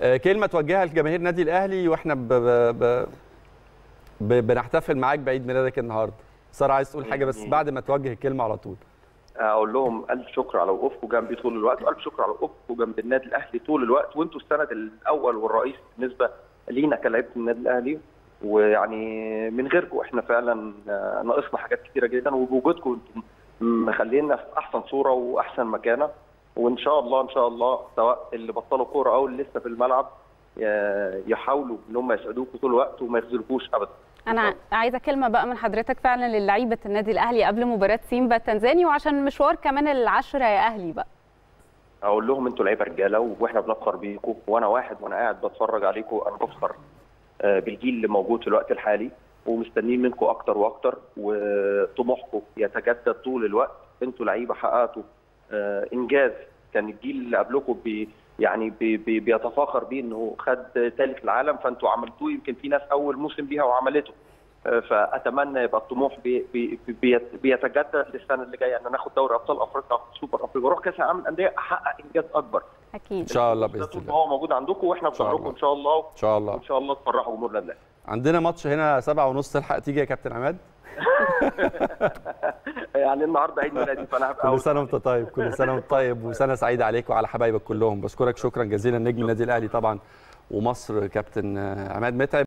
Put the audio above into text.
آه، كلمه توجهها لجماهير النادي الاهلي واحنا ب... ب... ب... ب... بنحتفل معاك بعيد ميلادك النهارده ساره عايز تقول حاجه بس يعني- بعد ما توجه الكلمه على طول اقول لهم الف شكر على وقوفكم جنبي طول الوقت والف شكر على وقوفكم جنب النادي الاهلي طول الوقت وانتوا السند الاول والرئيس بالنسبه لينا كلاعيبه النادي الاهلي ويعني من غيركم احنا فعلا آه، ناقصنا حاجات كتيره جدا وبوجودكم انتم مخلينا في احسن صوره واحسن مكانه وان شاء الله ان شاء الله سواء اللي بطلوا كوره او اللي لسه في الملعب آه، يحاولوا ان هم يسعدوكم طول الوقت وما يخذلكوش ابدا انا عايزه كلمه بقى من حضرتك فعلا للعيبه النادي الاهلي قبل مباراه سيمبا التنزاني وعشان مشوار كمان العشره يا اهلي بقى اقول لهم انتوا لعيبه رجاله واحنا بنفخر بيكم وانا واحد وانا قاعد بتفرج عليكم انا بفخر آه، بالجيل اللي موجود في الوقت الحالي ومستنيين منكم اكتر واكتر وطموحكم يتجدد طول الوقت انتوا لعيبه حققتوا آه، انجاز كان الجيل اللي قبلكم بي يعني بي بي بيتفاخر بيه انه خد ثالث العالم فانتوا عملتوه يمكن في ناس اول موسم ليها وعملته آه، فاتمنى يبقى الطموح بي بي بي بيتجدد للسنه اللي جايه ان ناخد دوري ابطال افريقيا سوبر افريقيا واروح كاس العالم للانديه احقق انجاز اكبر ان اكيد شاء الله ده باذن طول ما الله هو موجود عندكم واحنا إن شاء بنشكركم الله. ان شاء الله ان شاء الله وان شاء الله تفرحوا جمهور النادي الأهلي. عندنا ماتش هنا سبعة ونص تلحق تيجي يا كابتن عماد يعني النهارده عيد ميلادي فانا هبقى كل سنه وانت طيب كل سنه وانت طيب وسنه سعيده عليك وعلى حبايبك كلهم بشكرك شكرا جزيلا نجم النادي الاهلي طبعا ومصر كابتن آه، عماد متعب